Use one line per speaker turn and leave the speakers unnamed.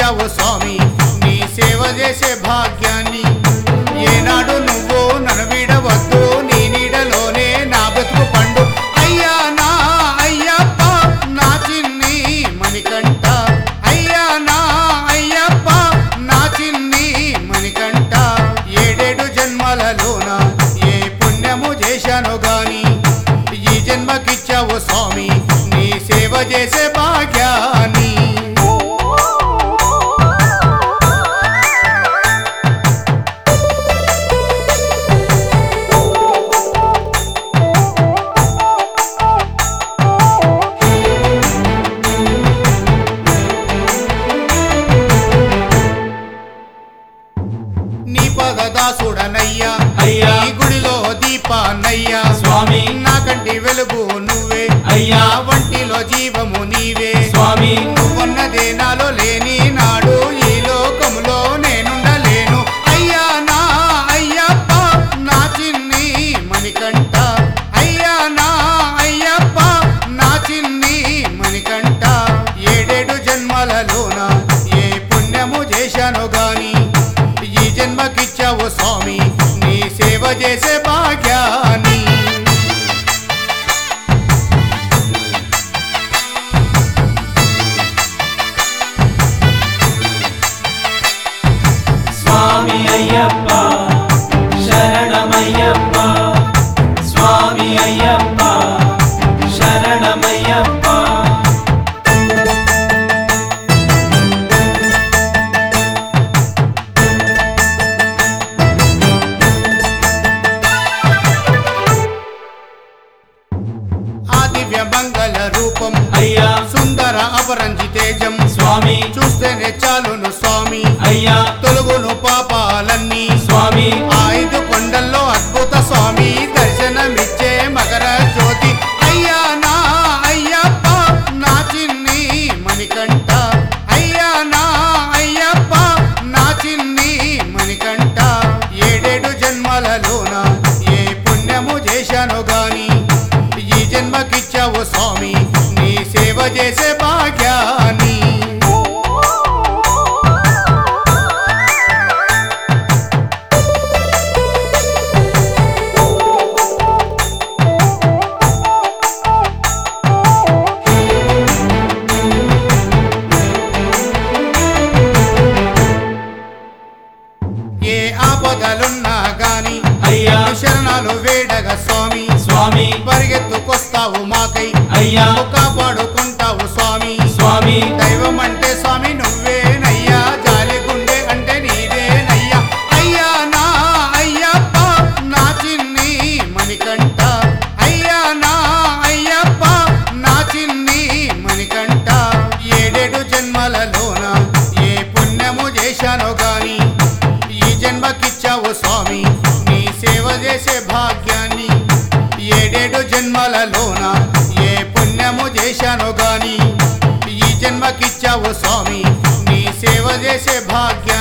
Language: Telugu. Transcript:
జన్మకిచ్చావు స్వామి నీ సేవ చేసే భాగ్యాన్ని ఏనాడు నువ్వు నన్ను విడవద్దు నీ నీడలోనే నా బ్రతుకు పండు అయ్యా నా అయ్యప్ప నా చిన్ని మణికంఠ అయ్యా నా అయ్యప్ప నా చిన్ని మణికంఠ ఏడేడు జన్మలలోన ఏ పుణ్యము చేశాను గాని ఈ జన్మకిచ్చావు స్వామి నీ సేవ చేసే భాగ్యాన్ని నీ పద దాసుడనయ్యా
అయ్యా.
ఈ గుడిలో దీపాన్నయ్యా
స్వామి
నాకంటి వెలుగు నువ్వే
అయ్యా.
నా వంటిలో జీవము నీవే
స్వామి
నువ్వున్నదే నాలో లేని నాడు ఈ లోకములో నేనుండలేను అయ్యా నా అయ్యప్ప నా చిన్ని మణికంఠ అయ్యా నా అయ్యప్ప నా చిన్ని మణికంఠ ఏడేడు జన్మలలోన ఏ పుణ్యము చేశాను గాని ఈ జన్మకిచ్చావు స్వామి నీ సేవ చేసే భాగ్యాన్ని
స్వామి అయ్యప్ప శరణమయ్యప్ప స్వామి అయ్యప్ప శరణమయ్యప్ప
ఆ దివ్య మంగళ రూపం
అయ్యా
సుందర అపరంజి తేజం
స్వామి
చూస్తేనే చాలును స్వామి
అయ్యా
తొలుగును పాపాలన్నీ
స్వామి
ఆ ఐదు కొండల్లో అద్భుత స్వామి దర్శనమిచ్చే మకర జ్యోతి అయ్యా నా అయ్యప్ప నా చిన్ని మణికంఠ అయ్యా నా అయ్యప్ప నా చిన్ని మణికంఠ ఏడేడు జన్మలలోన ఏ పుణ్యము చేశాను గాని ఈ జన్మకిచ్చావు స్వామి నీ సేవ చేసే భాగ్యాన్ని ఏ ఆపదలున్నా గాని
అయ్యా
శరణాలు వేడగ స్వామి
స్వామి
పరిగెత్తుకొస్తావు మాకై
అయ్యా
కాపాడుకుంటావు స్వామి
స్వామి
దైవం అంటే స్వామి నువ్వేనయ్యా జాలి గుండె అంటే నీదేనయ్యా అయ్యా నా అయ్యప్ప నా చిన్ని మణికంఠ అయ్యా నా అయ్యప్ప నా చిన్ని మణికంఠ ఏడేడు జన్మలలోన ఏ పుణ్యము చేశానో గాని ఈ జన్మకిచ్చావు స్వామి నీ సేవ చేసే భాగ్యాన్ని ఏడేడు జన్మలలోన ఏ పుణ్యము చేశానో గాని ఈ జన్మకిచ్చావు స్వామి నీ సేవ చేసే భాగ్య